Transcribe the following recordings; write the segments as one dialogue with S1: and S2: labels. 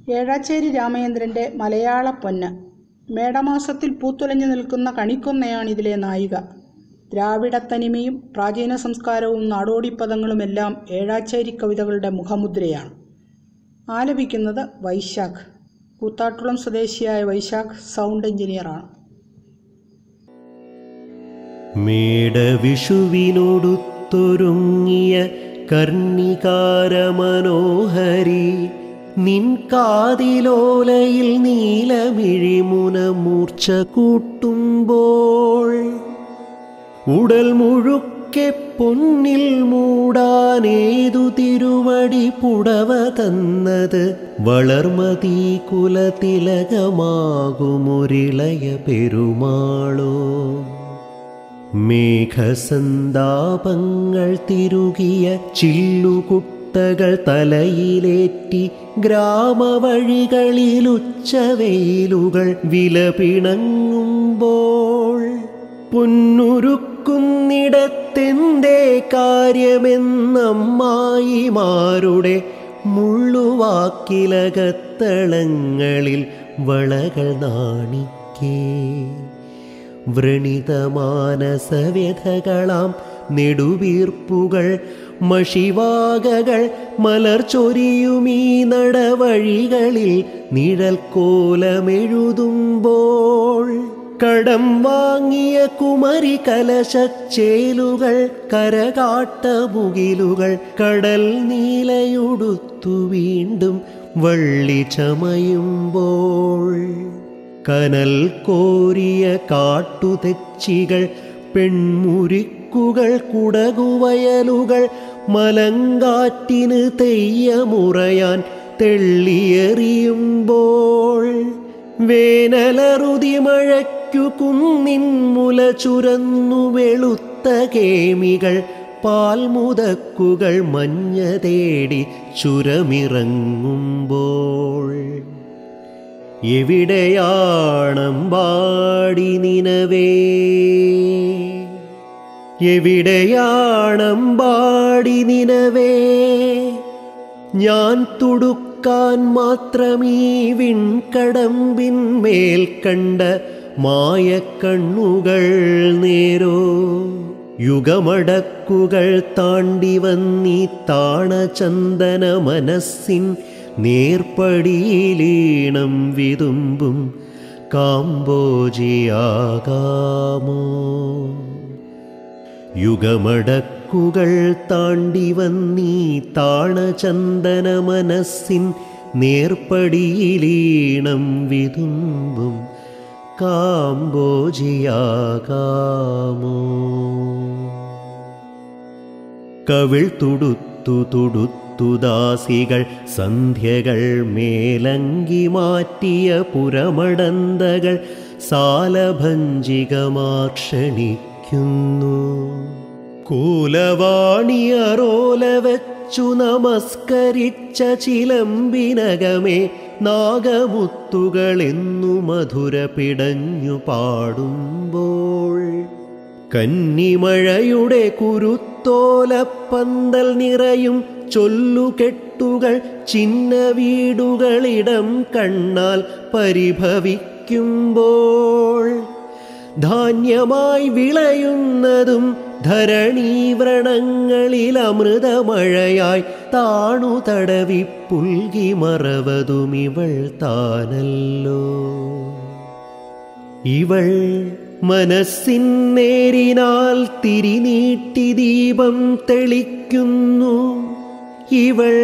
S1: ഏഴാച്ചേരി രാമചന്ദ്രൻ്റെ മലയാള പൊന്ന് മേടമാസത്തിൽ പൂത്തുലഞ്ഞു നിൽക്കുന്ന കണിക്കൊന്നയാണ് ഇതിലെ നായിക ദ്രാവിഡത്തനിമയും പ്രാചീന സംസ്കാരവും നാടോടിപ്പദങ്ങളുമെല്ലാം ഏഴാച്ചേരി കവിതകളുടെ മുഖമുദ്രയാണ് ആലപിക്കുന്നത് വൈശാഖ് കൂത്താട്ടുളം സ്വദേശിയായ വൈശാഖ് സൗണ്ട് എഞ്ചിനീയറാണ്
S2: മേടവിഷുവിനോടുത്തൊരുങ്ങിയ കർണികാരമനോഹരി നിൻ കാതിലോലയിൽ നീലമിഴിമുന മൂർച്ച കൂട്ടുമ്പോൾ ഉടൽ മുഴുക്കെ പൊന്നിൽ മൂടാനേതു തിരുവടി പുടവ തന്നത് വളർമതീ കുലതിലകമാകുമൊരിളയ പെരുമാളോ മേഘസന്താപങ്ങൾ തിരുകിയ ചില്ലുകുട്ടകൾ തലയിലേറ്റി ഗ്രാമവഴികളിൽ ഉച്ചവെയിലുകൾ വിലപിണങ്ങുമ്പോൾ പൊന്നുരുക്കുന്നിടത്തെന്തേ കാര്യമെന്നമ്മായിമാരുടെ മുള്ളുവാക്കിലകത്തളങ്ങളിൽ വളകൾ നാണിക്കേ വ്രണിതമാനസവ്യഥകളാം നെടുവീർപ്പുകൾ മഷിവാകകൾ മലർച്ചൊരിയുമീ നടവഴികളിൽ നിഴൽ കോലമെഴുതുമ്പോൾ കടം വാങ്ങിയ കുമരി കലശച്ചേലുകൾ കരകാട്ടമുകിലുകൾ കടൽ നീലയുടുത്തു വീണ്ടും വള്ളി ചമയുമ്പോൾ കനൽ കോരിയ കാട്ടുതെച്ചികൾ പെൺമുരിക്കുകൾ കുടകുവയലുകൾ മലങ്കാറ്റിന് തെയ്യമുറയാൻ തെള്ളിയെറിയുമ്പോൾ വേനലറുതി മഴയ്ക്കു കുന്നിൻ മുല ചുരന്നു വെളുത്ത കേമികൾ പാൽമുതക്കുകൾ മഞ്ഞ തേടി ചുരമിറങ്ങുമ്പോൾ എവിടെയാണമ്പാടി നിനവേ എവിടെയാണമ്പാടി നിനവേ ഞാൻ തുടുക്കാൻ മാത്രമീ വിൺകടമ്പിന്മേൽ കണ്ട മായക്കണ്ണുകൾ നേരോ യുഗമടക്കുകൾ താണ്ടി വന്നീ താണചന്ദന മനസ്സിൻ നേർപ്പടിയിലീണം വിതുമ്പും കാമ്പോജിയാകാമോ യുഗമടക്കുകൾ താണ്ടി വന്നീ താണചന്ദന മനസ്സിൻ നേർപ്പടിയിലീണം വിതുമ്പും കാമ്പോജിയാകാമോ കവിൾ തുടുത്തു തുടുത്തു ദാസികൾ സന്ധ്യകൾ മേലങ്കി മാറ്റിയ പുരമടന്തകൾ സാലഭഞ്ജികമാക്ഷണിക്കുന്നു കൂലവാണിയറോല വെച്ചു നമസ്കരിച്ച ചിലമ്പിനകമേ നാഗമുത്തുകൾ എന്നു മധുര പിടഞ്ഞു പാടുമ്പോൾ കന്നിമഴയുടെ കുരുത്തോലപ്പന്തൽ നിറയും ചൊല്ലുകെട്ടുകൾ ചിന്ന വീടുകളിടം കണ്ണാൽ പരിഭവിക്കുമ്പോൾ ധാന്യമായി വിളയുന്നതും ധരണീവ്രണങ്ങളിൽ അമൃതമഴയായി താണു തടവി പുൽകി മറവതും ഇവൾ താനല്ലോ ഇവൾ മനസ്സിൻ നേരിനാൽ തിരിനീട്ടി ദീപം തെളിക്കുന്നു ഇവൾ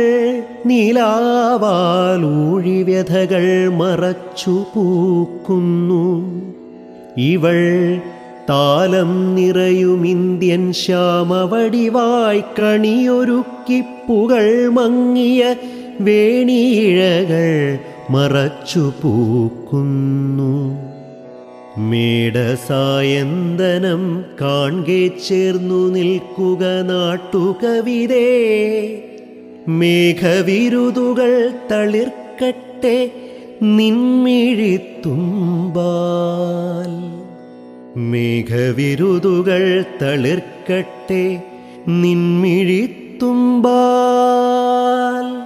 S2: നിലാവാലൂഴി വ്യഥകൾ മറച്ചു പൂക്കുന്നു ഇവൾ താലം നിറയും ഇന്ത്യൻ ശ്യാമവടിവായി കണിയൊരുക്കിപ്പുകൾ മങ്ങിയ വേണിയിഴകൾ മറച്ചു പൂക്കുന്നു മേടസായന്തനം കാൺകെ ചേർന്നു നിൽക്കുക നാട്ടുകവിതേ മേഘവിരുതുകൾ തളിർക്കട്ടെ നിൻമിഴിത്തുമ്പാൽ മേഘവിരുതുകൾ തളിർക്കട്ടെ നിൻമിഴിത്തുമ്പാൽ